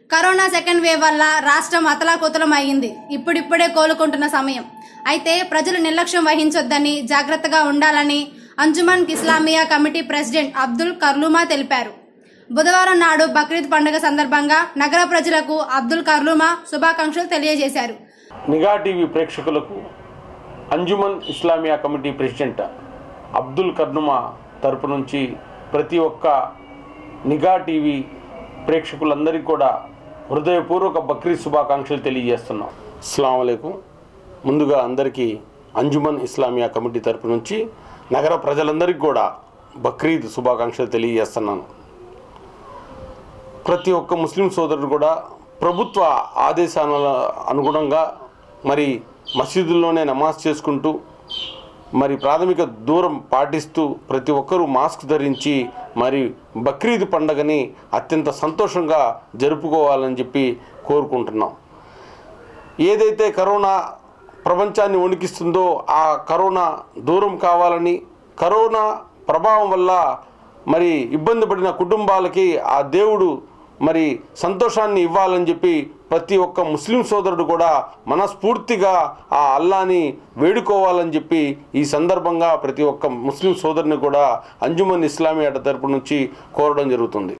corona second wave వల్ల రాష్ట్రం అతలాకుతలం అయ్యింది ఇప్పుడిప్పుడే కోలుకుంటున్న సమయం అయితే ప్రజలు నిర్లక్ష్యం వహించొద్దని జాగ్రత్తగా ఉండాలని అంజుమన్ ఇస్లామియా కమిటీ ప్రెసిడెంట్ అబ్దుల్ కర్లూమా తెలిపారు బుధవారం నాడు బక్రీద్ పండుగ సందర్భంగా నగర ప్రజలకు అబ్దుల్ కర్లూమా శుభాకాంక్షలు తెలియజేశారు నిఘా టీవీ ప్రేక్షకులకు అంజుమన్ ఇస్లామియా కమిటీ ప్రెసిడెంట్ అబ్దుల్ కర్నుమా తరపు నుంచి ప్రతి ఒక్క నిఘా టీవీ ప్రేక్షకులందరికీ కూడా హృదయపూర్వక బక్రీద్ శుభాకాంక్షలు తెలియజేస్తున్నాం అస్సలం ముందుగా అందరికీ అంజుమన్ ఇస్లామియా కమిటీ తరపు నుంచి నగర ప్రజలందరికీ కూడా బక్రీద్ శుభాకాంక్షలు తెలియజేస్తున్నాను ప్రతి ఒక్క ముస్లిం సోదరుడు కూడా ప్రభుత్వ ఆదేశాల అనుగుణంగా మరి మసీదుల్లోనే నమాజ్ చేసుకుంటూ మరి ప్రాథమిక దూరం పాటిస్తూ ప్రతి ఒక్కరూ మాస్క్ ధరించి మరి బక్రీద్ పండగని అత్యంత సంతోషంగా జరుపుకోవాలని చెప్పి కోరుకుంటున్నాం ఏదైతే కరోనా ప్రపంచాన్ని వణికిస్తుందో ఆ కరోనా దూరం కావాలని కరోనా ప్రభావం వల్ల మరి ఇబ్బంది పడిన కుటుంబాలకి ఆ దేవుడు మరి సంతోషాన్ని ఇవ్వాలని చెప్పి ప్రతి ఒక్క ముస్లిం సోదరుడు కూడా మనస్ఫూర్తిగా ఆ అల్లాని వేడుకోవాలని చెప్పి ఈ సందర్భంగా ప్రతి ఒక్క ముస్లిం సోదరుని కూడా అంజుమన్ ఇస్లామీ అట తరపు నుంచి కోరడం జరుగుతుంది